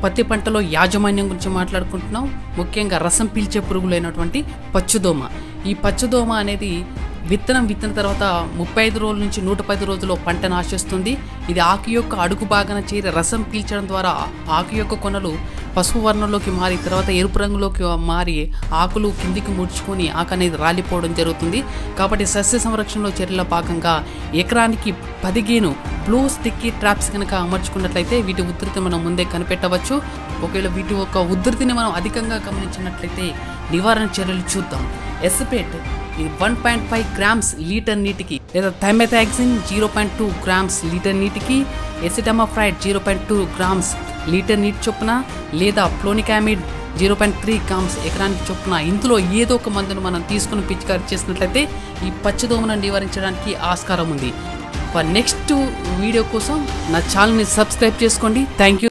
పత్తి పంటలో యాజమాన్యం గురించి మాట్లాడుకుంటున్నాం ముఖ్యంగా రసం పీల్చే పురుగులైనటువంటి పచ్చుదోమ ఈ పచ్చుదోమ అనేది విత్తనం విత్తిన తర్వాత ముప్పై ఐదు రోజుల నుంచి నూట పది రోజుల్లో పంటను ఆశిస్తుంది ఇది ఆకు యొక్క అడుగు భాగాన చేరి రసం పీల్చడం ద్వారా ఆకు యొక్క కొనలు పసుపు వర్ణంలోకి మారి తర్వాత ఎరుపు రంగులోకి మారి ఆకులు కిందికి ముడుచుకొని ఆకు అనేది రాలిపోవడం జరుగుతుంది కాబట్టి సస్య సంరక్షణలో చర్యల భాగంగా ఎకరానికి పదిహేను బ్లూ స్టిక్కీ ట్రాప్స్ కనుక అమర్చుకున్నట్లయితే వీటి ఉధృతి మనం ముందే కనిపెట్టవచ్చు ఒకవేళ వీటి యొక్క ఉధృతిని మనం అధికంగా గమనించినట్లయితే నివారణ చర్యలు చూద్దాం ఎస్పేట్ ఇది one point five grams litre నీటికి లేదా thiamethoxam zero point two grams litre నీటికి acetamiprid zero point two grams litre నీటి చొప్పున లేదా flonicamid zero point three grams ఎకరానికి చొప్పున ఇందులో ఏదో ఒక మందును మనం తీసుకుని పిచికారి చేసినట్లయితే ఈ పచ్చదోమను నివారించడానికి ఆస్కారం ఉంది ఫర్ నెక్స్ట్ వీడియో కోసం నా ఛానల్ని సబ్స్క్రైబ్ చేసుకోండి థ్యాంక్ యూ